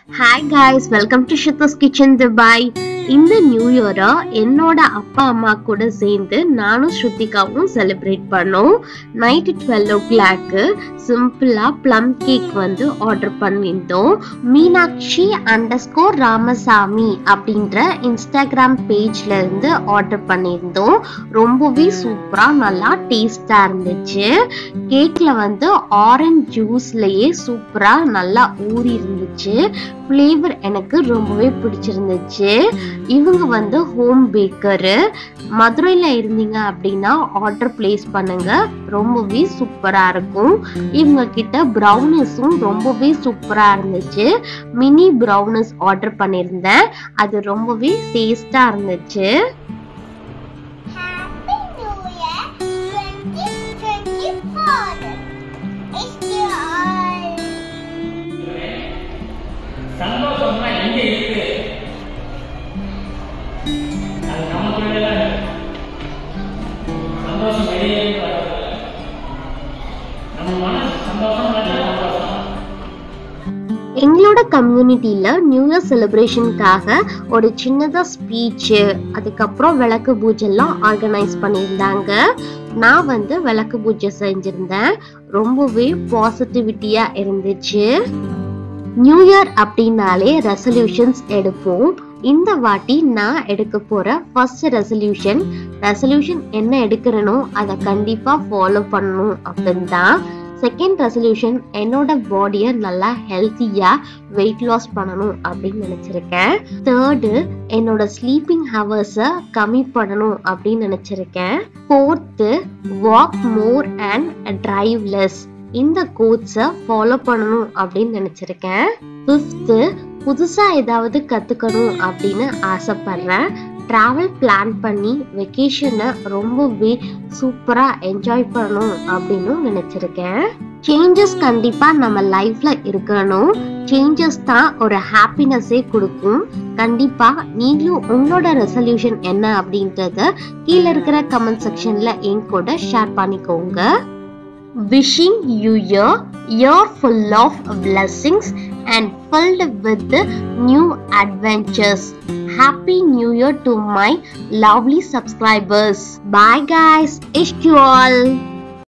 Hi guys welcome to Shitha's kitchen Dubai இந்த new இயரை என்னோட அப்பா அம்மா கூட சேர்ந்து நானும் ஸ்ருத்திகாவும் செலிப்ரேட் பண்ணோம் நைட்டு டுவெல் ஓ கிளாக்கு சிம்பிளாக ப்ளம் கேக் வந்து ஆர்டர் பண்ணியிருந்தோம் மீனாட்சி அண்டர் ஸ்கோர் ராமசாமி அப்படின்ற இன்ஸ்டாகிராம் பேஜ்ல இருந்து ஆர்டர் பண்ணியிருந்தோம் ரொம்பவே சூப்பராக நல்லா டேஸ்டாக இருந்துச்சு கேக்கில் வந்து ஆரஞ்சு ஜூஸ்லயே சூப்பராக நல்லா ஊறி இருந்துச்சு ஃப்ளேவர் எனக்கு ரொம்பவே பிடிச்சிருந்துச்சு இவங்க வந்து ஹோம் பேக்கரு மதுரையில் இருந்தீங்க அப்படின்னா ஆர்டர் பிளேஸ் பண்ணுங்க ரொம்பவே சூப்பராக இருக்கும் இவங்க கிட்ட ப்ரௌனிஸும் ரொம்பவே சூப்பராக இருந்துச்சு மினி ப்ரௌனிஸ் ஆர்டர் பண்ணியிருந்தேன் அது ரொம்பவே டேஸ்டாக இருந்துச்சு Happy New Year 2024. It's your சந்தோஷம்னா எங்க இருக்கு அது நமக்குள்ள தான் இருக்கு. சந்தோஷம் வெளியே இருந்து வர்றதில்ல. நம்ம மனசு சந்தோஷம் சந்தோஷம் எங்களோட கம்யூனிட்டியில் நியூ இயர் செலிப்ரேஷனுக்காக ஒரு சின்னதாக ஸ்பீச்சு அதுக்கப்புறம் விளக்கு பூஜைலாம் ஆர்கனைஸ் பண்ணியிருந்தாங்க நான் வந்து விளக்கு பூஜை செஞ்சுருந்தேன் ரொம்பவே பாசிட்டிவிட்டியாக இருந்துச்சு நியூ இயர் அப்படின்னாலே ரெசல்யூஷன்ஸ் எடுப்போம் இந்த வாட்டி நான் எடுக்க போற ஃபர்ஸ்ட் ரெசல்யூஷன் ரெசல்யூஷன் என்ன எடுக்கிறனோ அதை கண்டிப்பா ஃபாலோ பண்ணணும் அப்படின்னு தான் செகண்ட் ரெசல்யூஷன் என்னோட பாடியை நல்லா ஹெல்த்தியா வெயிட் லாஸ் பண்ணணும் அப்படின்னு நினைச்சிருக்கேன் தேர்டு என்னோட ஸ்லீப்பிங் ஹவர்ஸை கம்மி பண்ணணும் அப்படின்னு நினைச்சிருக்கேன் fourth walk more and drive less இந்த கோட்ஸை ஃபாலோ பண்ணணும் அப்படின்னு நினைச்சிருக்கேன் ஃபிஃப்த்து புதுசா ஏதாவது கத்துக்கணும் அப்படின்னு ஆசைப்படுறேன் டிராவல் பிளான் பண்ணி வெக்கேஷனை ரொம்பவே சூப்பரா என்ஜாய் பண்ணணும் அப்படின்னு நினைச்சிருக்கேன் சேஞ்சஸ் கண்டிப்பா நம்ம லைஃப்ல இருக்கணும் சேஞ்சஸ் தான் ஒரு ஹாப்பினஸே கொடுக்கும் கண்டிப்பா நீங்களும் உங்களோட ரெசல்யூஷன் என்ன அப்படின்றத கீழே இருக்கிற கமெண்ட் செக்ஷன்ல என் கூட ஷேர் பண்ணிக்கோங்க wishing you a year full of blessings and filled with new adventures. Happy New Year to my lovely subscribers. Bye guys. Ish you all.